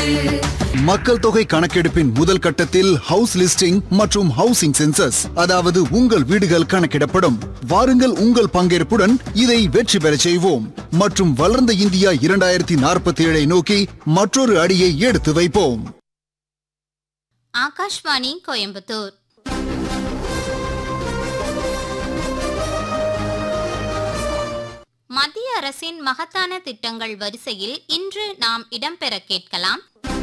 மக்கள் தொகை கணக்கெடுப்பின் முதல் கட்டத்தில் ஹவுஸ் லிஸ்டிங் மற்றும் ஹவுசிங் சென்சஸ் அதாவது உங்கள் வீடுகள் கணக்கிடப்படும் வாருங்கள் உங்கள் பங்கேற்புடன் இதை வெற்றி பெறச் செய்வோம் மற்றும் வளர்ந்த இந்தியா இரண்டாயிரத்தி நாற்பத்தி ஏழை நோக்கி மற்றொரு அடியை எடுத்து வைப்போம் ஆகாஷ்வாணி கோயம்புத்தூர் மத்திய அரசின் மகத்தான திட்டங்கள் வரிசையில் இன்று நாம் இடம்பெற கேட்கலாம்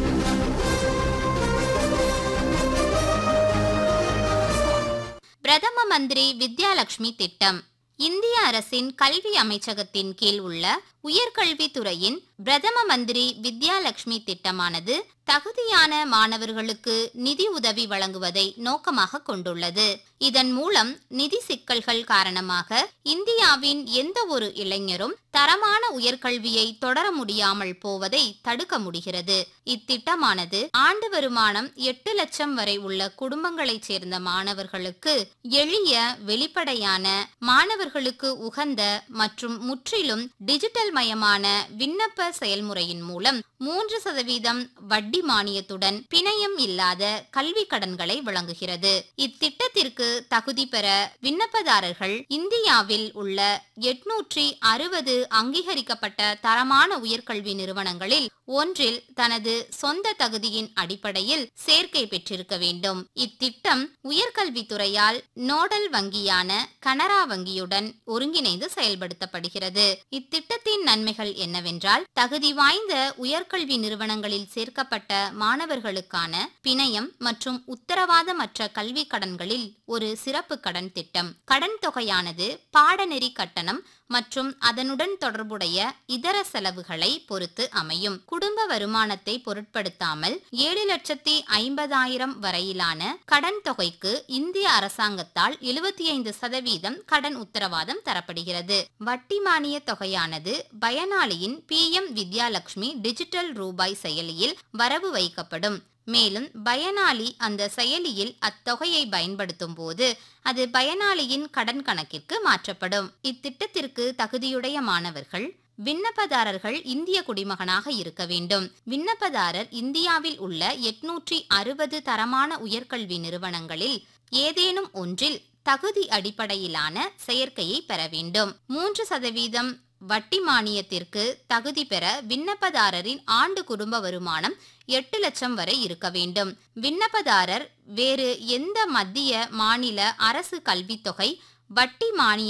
பிரதம மந்திரி வித்யாலட்சுமி திட்டம் இந்திய அரசின் கல்வி அமைச்சகத்தின் கீழ் உள்ள உயர்கல்வித்துறையின் பிரதம மந்திரி வித்யாலட்சுமி திட்டமானது தகுதியான மாணவர்களுக்கு நிதி உதவி வழங்குவதை நோக்கமாக கொண்டுள்ளது இதன் மூலம் நிதி சிக்கல்கள் காரணமாக இந்தியாவின் எந்த ஒரு இளைஞரும் தரமான உயர்கல்வியை தொடர முடியாமல் போவதை தடுக்க முடிகிறது இத்திட்டமானது ஆண்டு வருமானம் எட்டு லட்சம் வரை உள்ள குடும்பங்களைச் சேர்ந்த மாணவர்களுக்கு எளிய வெளிப்படையான மாணவர்களுக்கு உகந்த மற்றும் முற்றிலும் டிஜிட்டல் மயமான விண்ணப்ப செயல்முறையின் மூலம் மூன்று சதவீதம் வட்டி மானியத்துடன் பிணையம் இல்லாத கல்வி கடன்களை வழங்குகிறது இத்திட்டத்திற்கு தகுதி பெற விண்ணப்பதாரர்கள் இந்தியாவில் உள்ள எட்நூற்றி அறுபது அங்கீகரிக்கப்பட்ட தரமான உயர்கல்வி நிறுவனங்களில் ஒன்றில் தனது சொந்த தகுதியின் அடிப்படையில் சேர்க்கை பெற்றிருக்க வேண்டும் இத்திட்டம் உயர்கல்வித்துறையால் நோடல் வங்கியான கனரா வங்கியுடன் ஒருங்கிணைந்து செயல்படுத்தப்படுகிறது இத்திட்டத்தின் நன்மைகள் என்னவென்றால் தகுதி வாய்ந்த உயர்கல்வி நிறுவனங்களில் சேர்க்கப்பட்ட மாணவர்களுக்கான பிணையம் மற்றும் உத்தரவாதமற்ற கல்வி கடன்களில் ஒரு சிறப்பு கடன் திட்டம் கடன் தொகையானது பாடநெறி கட்டணம் மற்றும் அதனுடன் தொடர்புடைய இதர செலவுகளை பொறுத்து அமையும் குடும்ப வருமானத்தை பொருட்படுத்தாமல் ஏழு லட்சத்தி ஐம்பதாயிரம் வரையிலான கடன் தொகைக்கு இந்திய அரசாங்கத்தால் எழுபத்தி ஐந்து சதவீதம் கடன் உத்தரவாதம் தரப்படுகிறது வட்டி மானிய தொகையானது பயனாளியின் பி எம் வித்யாலட்சுமி டிஜிட்டல் ரூபாய் செயலியில் வரவு வைக்கப்படும் மேலும் பயனாளி அந்த செயலியில் அத்தொகையை பயன்படுத்தும் போது அது பயனாளியின் கடன் கணக்கிற்கு மாற்றப்படும் இத்திட்டத்திற்கு தகுதியுடைய மாணவர்கள் விண்ணப்பதாரர்கள் இந்திய குடிமகனாக இருக்க வேண்டும் விண்ணப்பதாரர் இந்தியாவில் உள்ள எட்நூற்றி அறுபது தரமான உயர்கல்வி நிறுவனங்களில் ஏதேனும் ஒன்றில் தகுதி அடிப்படையிலான செயற்கையை பெற வேண்டும் மூன்று சதவீதம் வட்டி மானியத்திற்கு தகுதி பெற விண்ணப்பதாரரின் ஆண்டு குடும்ப வருமானம் எட்டு லட்சம் வரை இருக்க வேண்டும் விண்ணப்பதாரர் வேறு எந்த மத்திய மாநில அரசு கல்வித்தொகை வட்டி மானிய